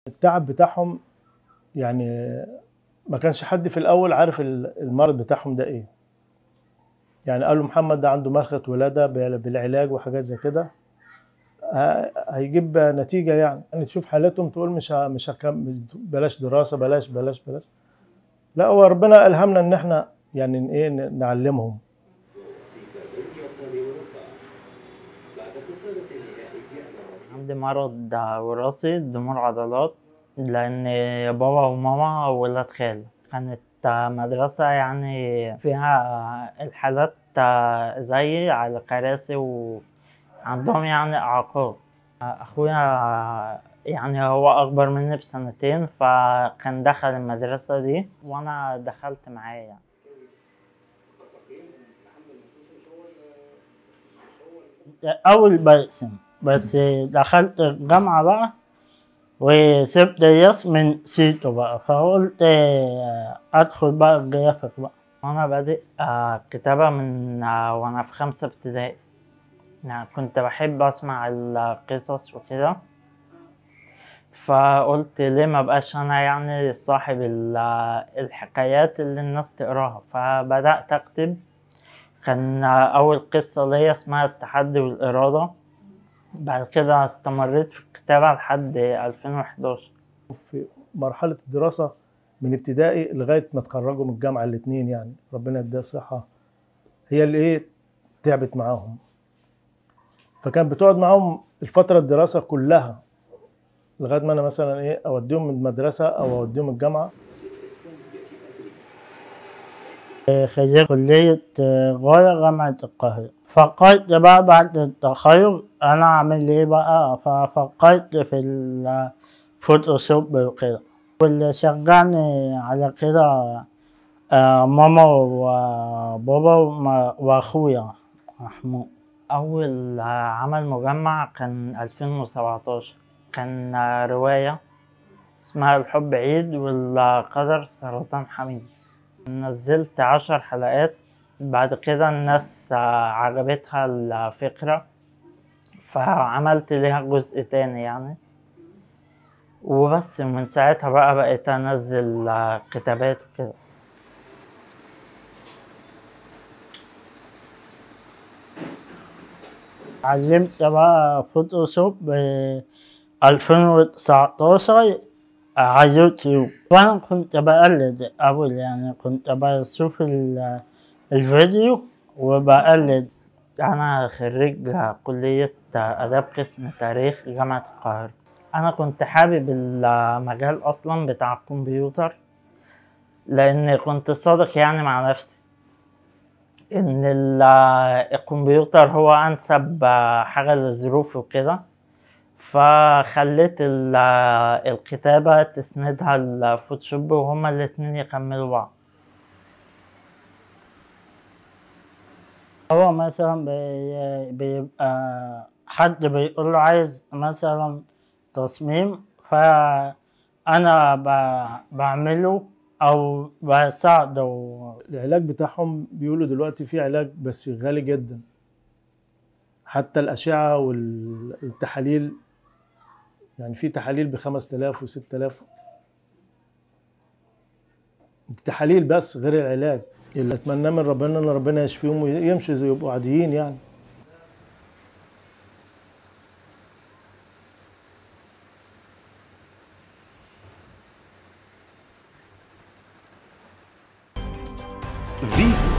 التعب بتاعهم يعني ما كانش حد في الاول عارف ال- المرض بتاعهم ده ايه يعني قالوا محمد ده عنده مرخة ولادة بال- بالعلاج وحاجات زي كده ه- هيجيب نتيجة يعني يعني تشوف حالتهم تقول مش ه- مش هكمل بلاش دراسة بلاش بلاش بلاش لا هو ربنا ألهمنا إن إحنا يعني ن- إيه ن- نعلمهم وصيف دوري أبطال أوروبا بعد خسارة نهائي أمام عندي مرض وراثي ضمور عضلات لأن بابا وماما ولاد خال كانت مدرسة يعني فيها الحالات زيي على كراسي وعندهم يعني إعاقات أخويا يعني هو أكبر مني بسنتين فكان دخل المدرسة دي وأنا دخلت معاه يعني أول برسم بس دخلت الجامعة بقى وسبت الرسم من سيتو بقى فقلت أدخل بقى الجرافيك بقى أنا بادئ آه، كتابة من آه، وأنا في خمسة ابتدائي يعني كنت بحب أسمع القصص وكده فقلت ليه ما بقاش أنا يعني صاحب ال- الحكايات اللي الناس تقراها فبدأت أكتب كان أول قصة ليا اسمها التحدي والإرادة بعد كده استمريت في الكتابة لحد 2011 في مرحلة الدراسة من ابتدائي لغاية ما اتخرجوا من الجامعة الاتنين يعني ربنا يديها الصحة هي اللي ايه تعبت معاهم فكان بتقعد معاهم الفترة الدراسة كلها لغاية ما أنا مثلا ايه أوديهم من المدرسة أو أوديهم الجامعة خريج كلية غاية جامعة القاهرة فكرت بقى بعد التخرج أنا أعمل إيه بقى ففكرت في الفوتوشوب وكده واللي شجعني على كده آه، ماما وبابا وما- وأخويا محمود أول آه، عمل مجمع كان 2017 كان آه، رواية اسمها الحب عيد والقدر سرطان حميد نزلت عشر حلقات بعد كده الناس آه، عجبتها الفكرة فعملت ليها جزء تاني يعني وبس من ساعتها بقى بقيت أنزل آه، كتابات وكده اتعلمت بقى فوتوشوب ب 2019 على اليوتيوب وانا كنت بقلد اول يعني كنت بشوف ال- الفيديو وبقلد انا خريج كلية اداب قسم تاريخ جامعة القاهرة انا كنت حابب المجال اصلا بتاع الكمبيوتر لان كنت صادق يعني مع نفسي ان ال- الكمبيوتر هو انسب حاجة للظروف وكده فخليت ال- الكتابة تسندها الفوتوشوب وهما الاتنين يكملوا بعض هو مثلا بي- بيبقى حد بيقول له عايز مثلا تصميم فأنا ب- بعمله أو بساعده العلاج بتاعهم بيقولوا دلوقتي في علاج بس غالي جدا حتى الأشعة والتحاليل يعني في تحاليل بخمس تلاف وست تلاف التحاليل بس غير العلاج اللي اتمناه من ربنا ان ربنا يشفيهم ويمشوا زي يبقوا عاديين يعني فيجو